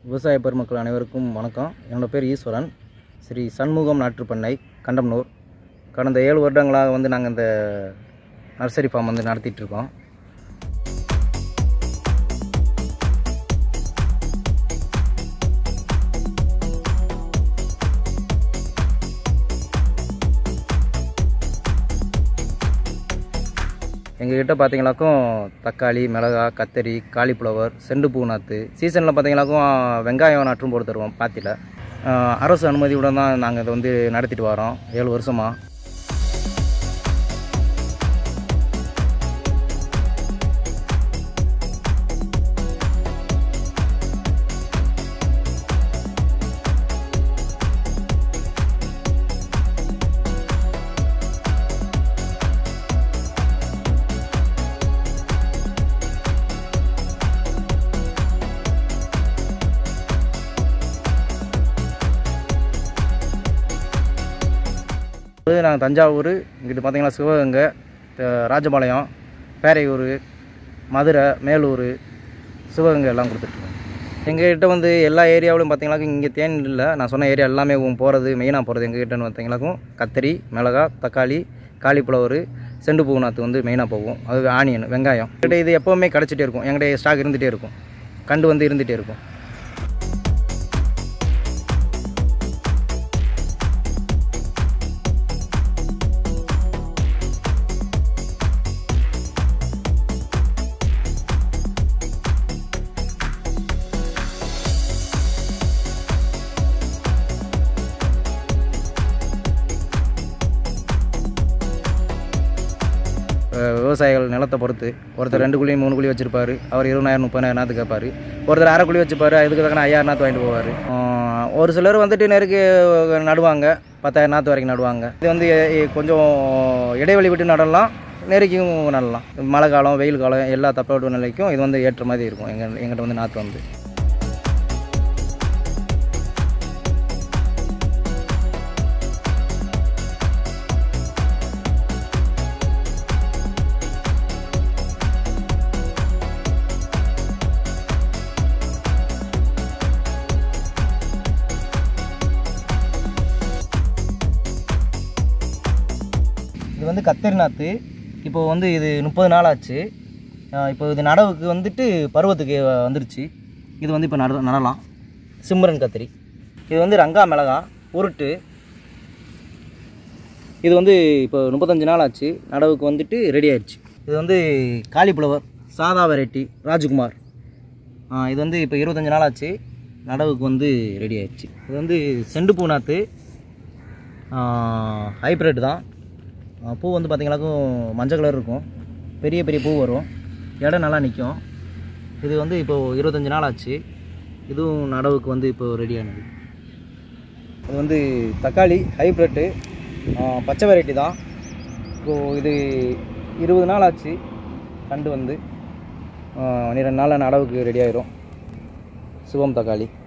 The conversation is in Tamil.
விவசாய பெருமக்கள் அனைவருக்கும் வணக்கம் என்னோட பேர் ஈஸ்வரன் ஸ்ரீ சண்முகம் நாற்றுப்பண்ணை கண்டம்னூர் கடந்த ஏழு வருடங்களாக வந்து நாங்கள் இந்த நர்சரி ஃபார்ம் வந்து நடத்திட்டு இருக்கோம் எங்ககிட்ட பார்த்தீங்களாக்கும் தக்காளி மிளகா கத்தரி காலிஃப்ளவர் செண்டு பூ நாற்று சீசனில் பார்த்தீங்களாக்கும் வெங்காயம் நாற்றும் போட்டு தருவோம் பாத்தியில் அரசு அனுமதியுடன் தான் நாங்கள் இதை வந்து நடத்திட்டு வரோம் ஏழு வருஷமாக இது நாங்கள் தஞ்சாவூர் இங்கிட்டு பார்த்தீங்கன்னா சிவகங்கை அஹ் ராஜபாளையம் பேரையூர் மதுரை மேலூர் சிவகங்கை எல்லாம் கொடுத்துட்ருக்கோம் எங்ககிட்ட வந்து எல்லா ஏரியாவிலும் பார்த்தீங்கன்னாக்கும் இங்கே தேன் இல்லை நான் சொன்ன ஏரியா எல்லாமே போகிறது மெயினாக போகிறது எங்ககிட்டன்னு பார்த்தீங்கன்னாக்கும் கத்தரி மிளகா தக்காளி காலிஃப்ளவர் செண்டு பூ நாற்று வந்து மெயினாக போகும் அது ஆனியன் வெங்காயம் எங்கிட்ட இது எப்போவுமே கிடச்சிட்டே இருக்கும் எங்கிட்ட ஸ்டாக் இருந்துகிட்டே இருக்கும் கண்டு வந்து இருந்துகிட்டே இருக்கும் அஹ் விவசாயிகள் நிலத்தை பொறுத்து ஒருத்தர் ரெண்டு குழி மூணு குழி வச்சிருப்பாரு அவர் இருபதாயிரம் முப்பதாயிரம் நாற்று கேட்பாரு ஒருத்தர் அரை குழி வச்சுப்பாரு அதுக்கு தக்கன ஐயாயிரம் நாற்று வாங்கிட்டு போவார் ஒரு சிலர் வந்துட்டு நெருக்கு நடுவாங்க பத்தாயிரம் நாற்று வரைக்கும் நடுவாங்க இது வந்து எ- எ- கொஞ்சம் இடைவெளி விட்டு நடலாம் நெருக்கியும் நடலாம் மழை காலம் வெயில் காலம் எல்லா தட்பவெட்ப நிலைக்கும் இது வந்து ஏற்ற மாதிரி இருக்கும் எங்கள் எங்கிட்ட வந்து நாற்று வந்து இது வந்து கத்தரி நாற்று இப்போ வந்து இது முப்பது நாள் ஆச்சு அஹ் இப்போ இது நடவுக்கு வந்துட்டு பருவத்துக்கு வந்துருச்சு இது வந்து இப்போ நட நடலாம் சிம்ரன் கத்திரி இது வந்து ரங்கா மிளகா உருட்டு இது வந்து இப்போ முப்பத்தஞ்சு நாள் ஆச்சு நடவுக்கு வந்துட்டு ரெடி ஆயிடுச்சு இது வந்து காலிஃப்ளவர் சாதா வெரைட்டி ராஜ்குமார் ஆ, இது வந்து இப்போ இருபத்தஞ்சு நாள் ஆச்சு நடவுக்கு வந்து ரெடி ஆயிடுச்சு இது வந்து செண்டு பூ நாற்று ஹைப்ரிட் தான் ஆ, பூ வந்து பார்த்தீங்கன்னாக்கும் மஞ்சள் கலர் இருக்கும் பெரிய பெரிய பூ வரும் இடம் நல்லா நிற்கும் இது வந்து இப்போது இருபத்தஞ்சி நாள் ஆச்சு இதுவும் நடவுக்கு வந்து இப்போ ரெடி ஆனது இது வந்து தக்காளி ஹைப்ரிட்டு பச்சை வெரைட்டி தான் இப்போது இது இருபது நாள் ஆச்சு கண்டு வந்து ஆ, பன்னிரெண்டு நாளில் நடவுக்கு ரெடி ஆயிரும் சிவம் தக்காளி